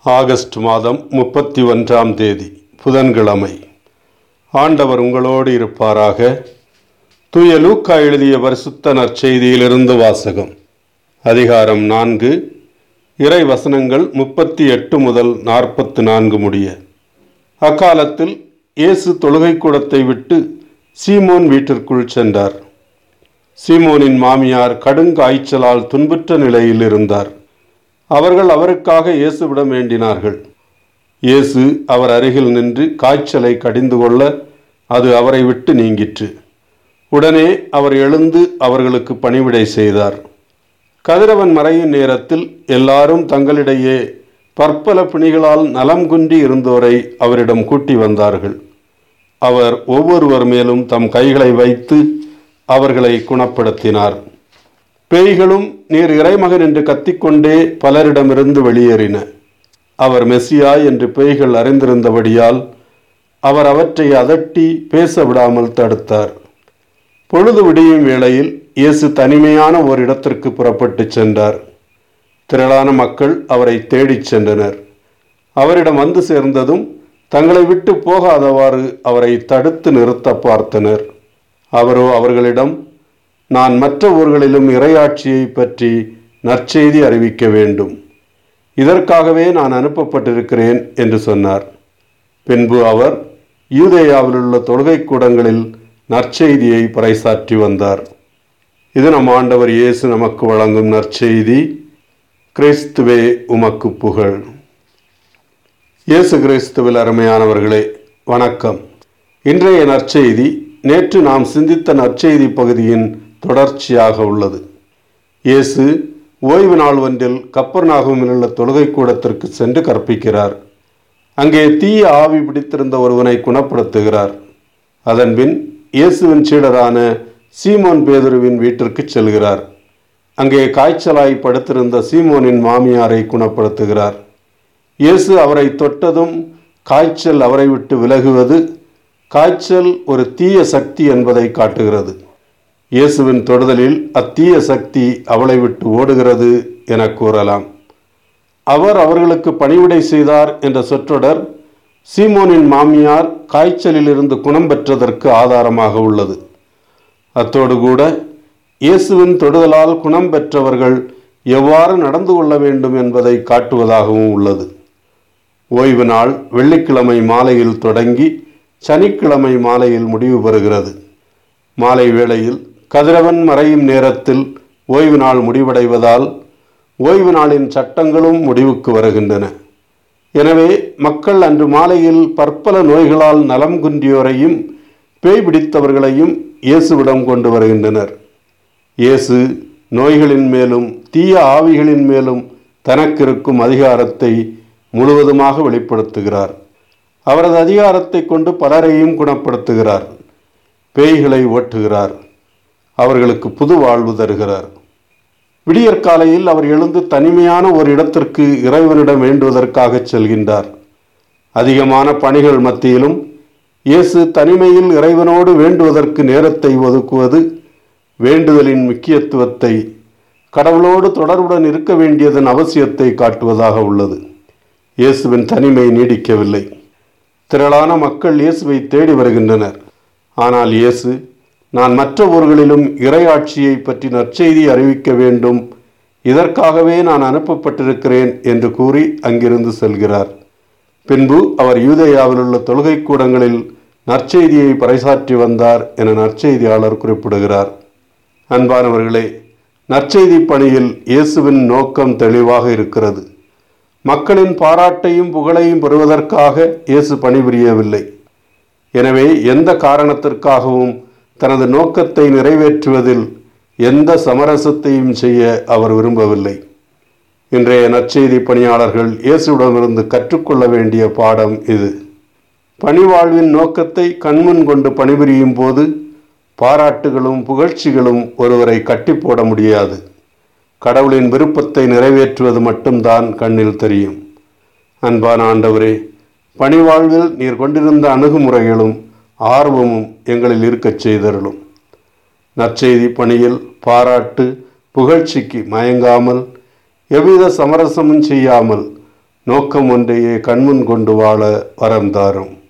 August மாதம் முப்பத்தி ஒன்றாம் தேதி புதன்கிழமை ஆண்டவர் உங்களோடு இருப்பாராக தூய லூக்கா எழுதிய பரிசுத்த நற்செய்தியிலிருந்து வாசகம் அதிகாரம் நான்கு இறை வசனங்கள் முப்பத்தி எட்டு முதல் நாற்பத்து நான்கு முடிய அக்காலத்தில் இயேசு தொழுகை கூடத்தை விட்டு சீமோன் வீட்டிற்குள் சென்றார் சீமோனின் மாமியார் கடுங்காய்ச்சலால் துன்புற்ற நிலையில் இருந்தார் அவர்கள் அவருக்காக இயேசுவிடம் வேண்டினார்கள் இயேசு அவர் அருகில் நின்று காய்ச்சலை கடிந்து கொள்ள அது அவரை விட்டு நீங்கிற்று உடனே அவர் எழுந்து அவர்களுக்கு பணிவிடை செய்தார் கதிரவன் மறையும் நேரத்தில் எல்லாரும் தங்களிடையே பற்பல பிணிகளால் நலம் குன்றி இருந்தோரை அவரிடம் கூட்டி வந்தார்கள் அவர் ஒவ்வொருவர் மேலும் தம் கைகளை வைத்து அவர்களை குணப்படுத்தினார் பேய்களும் நீர் இறைமகன் என்று கத்திக்கொண்டே பலரிடமிருந்து வெளியேறின அவர் மெசியா என்று பேய்கள் அறிந்திருந்தபடியால் அவர் அவற்றை அதட்டி பேச விடாமல் தடுத்தார் பொழுது விடியும் வேளையில் இயேசு தனிமையான ஒரு இடத்திற்கு புறப்பட்டு சென்றார் திரளான மக்கள் அவரை தேடிச் சென்றனர் அவரிடம் வந்து சேர்ந்ததும் தங்களை விட்டு போகாதவாறு அவரை தடுத்து நிறுத்த பார்த்தனர் அவரோ அவர்களிடம் நான் மற்ற ஊர்களிலும் இறையாட்சியை பற்றி நற்செய்தி அறிவிக்க வேண்டும் இதற்காகவே நான் அனுப்பப்பட்டிருக்கிறேன் என்று சொன்னார் பின்பு அவர் யூதேயாவில் உள்ள தொழுகை கூடங்களில் நற்செய்தியை பறைசாற்றி வந்தார் இது நம் ஆண்டவர் இயேசு நமக்கு வழங்கும் நற்செய்தி கிறிஸ்துவே உமக்கு புகழ் இயேசு கிறிஸ்துவில் அருமையானவர்களே வணக்கம் இன்றைய நற்செய்தி நேற்று நாம் சிந்தித்த நற்செய்தி பகுதியின் தொடர்ச்சியாக உள்ளது இயேசு ஓய்வு நாள் ஒன்றில் கப்பர்நாகமில் உள்ள தொழுகை கூடத்திற்கு சென்று கற்பிக்கிறார் அங்கே தீய ஆவி பிடித்திருந்த ஒருவனை குணப்படுத்துகிறார் அதன்பின் இயேசுவின் சீடரான சீமோன் பேதுருவின் வீட்டிற்கு செல்கிறார் அங்கே காய்ச்சலாய் படுத்திருந்த சீமோனின் மாமியாரை குணப்படுத்துகிறார் இயேசு அவரை தொட்டதும் காய்ச்சல் அவரை விட்டு விலகுவது காய்ச்சல் ஒரு தீய சக்தி என்பதை காட்டுகிறது இயேசுவின் தொடுதலில் அத்தீய சக்தி அவளை விட்டு ஓடுகிறது என கூறலாம் அவர் அவர்களுக்கு பணிவிடை செய்தார் என்ற சொற்றொடர் சீமோனின் மாமியார் காய்ச்சலிலிருந்து குணம் பெற்றதற்கு ஆதாரமாக உள்ளது அத்தோடு கூட இயேசுவின் தொடுதலால் குணம் பெற்றவர்கள் எவ்வாறு நடந்து கொள்ள வேண்டும் என்பதை காட்டுவதாகவும் உள்ளது ஓய்வு நாள் வெள்ளிக்கிழமை மாலையில் தொடங்கி சனிக்கிழமை மாலையில் முடிவு பெறுகிறது மாலை வேளையில் கதிரவன் மறையும் நேரத்தில் ஓய்வு நாள் முடிவடைவதால் ஓய்வு நாளின் சட்டங்களும் முடிவுக்கு வருகின்றன எனவே மக்கள் அன்று மாலையில் பற்பல நோய்களால் நலம் குன்றியோரையும் பேய் பிடித்தவர்களையும் இயேசுவிடம் கொண்டு வருகின்றனர் இயேசு நோய்களின் மேலும் தீய ஆவிகளின் மேலும் தனக்கிருக்கும் அதிகாரத்தை முழுவதுமாக வெளிப்படுத்துகிறார் அவரது அதிகாரத்தை கொண்டு பலரையும் குணப்படுத்துகிறார் பேய்களை ஓட்டுகிறார் அவர்களுக்கு புது வாழ்வு தருகிறார் விடியற்காலையில் அவர் எழுந்து தனிமையான ஒரு இடத்திற்கு இறைவனிடம் வேண்டுவதற்காக செல்கின்றார் அதிகமான பணிகள் மத்தியிலும் இயேசு தனிமையில் இறைவனோடு வேண்டுவதற்கு நேரத்தை ஒதுக்குவது வேண்டுதலின் முக்கியத்துவத்தை கடவுளோடு தொடர்புடன் இருக்க வேண்டியதன் அவசியத்தை காட்டுவதாக உள்ளது இயேசுவின் தனிமை நீடிக்கவில்லை திரளான மக்கள் இயேசுவை தேடி வருகின்றனர் ஆனால் இயேசு நான் மற்ற ஊர்களிலும் இறையாட்சியை பற்றி நற்செய்தி அறிவிக்க வேண்டும் இதற்காகவே நான் அனுப்பப்பட்டிருக்கிறேன் என்று கூறி அங்கிருந்து செல்கிறார் பின்பு அவர் யூதேயாவில் உள்ள தொழுகை கூடங்களில் நற்செய்தியை பறைசாற்றி வந்தார் என நற்செய்தியாளர் குறிப்பிடுகிறார் அன்பானவர்களே நற்செய்தி பணியில் இயேசுவின் நோக்கம் தெளிவாக இருக்கிறது மக்களின் பாராட்டையும் புகழையும் பெறுவதற்காக இயேசு பணிபுரியவில்லை எனவே எந்த காரணத்திற்காகவும் தனது நோக்கத்தை நிறைவேற்றுவதில் எந்த சமரசத்தையும் செய்ய அவர் விரும்பவில்லை இன்றைய நற்செய்தி பணியாளர்கள் இயேசுவிடமிருந்து கற்றுக்கொள்ள வேண்டிய பாடம் இது பணிவாழ்வின் நோக்கத்தை கண்முன் கொண்டு பணிபுரியும் போது பாராட்டுகளும் புகழ்ச்சிகளும் ஒருவரை கட்டி போட முடியாது கடவுளின் விருப்பத்தை நிறைவேற்றுவது மட்டும்தான் கண்ணில் தெரியும் அன்பான ஆண்டவரே பணிவாழ்வில் நீர் கொண்டிருந்த அணுகுமுறைகளும் ஆர்வமும் எங்களில் இருக்கச் செய்தருளும் நற்செய்தி பணியில் பாராட்டு புகழ்ச்சிக்கு மயங்காமல் எவ்வித சமரசமும் செய்யாமல் நோக்கம் ஒன்றையே கண்முன் கொண்டு வாழ வரம் தாரும்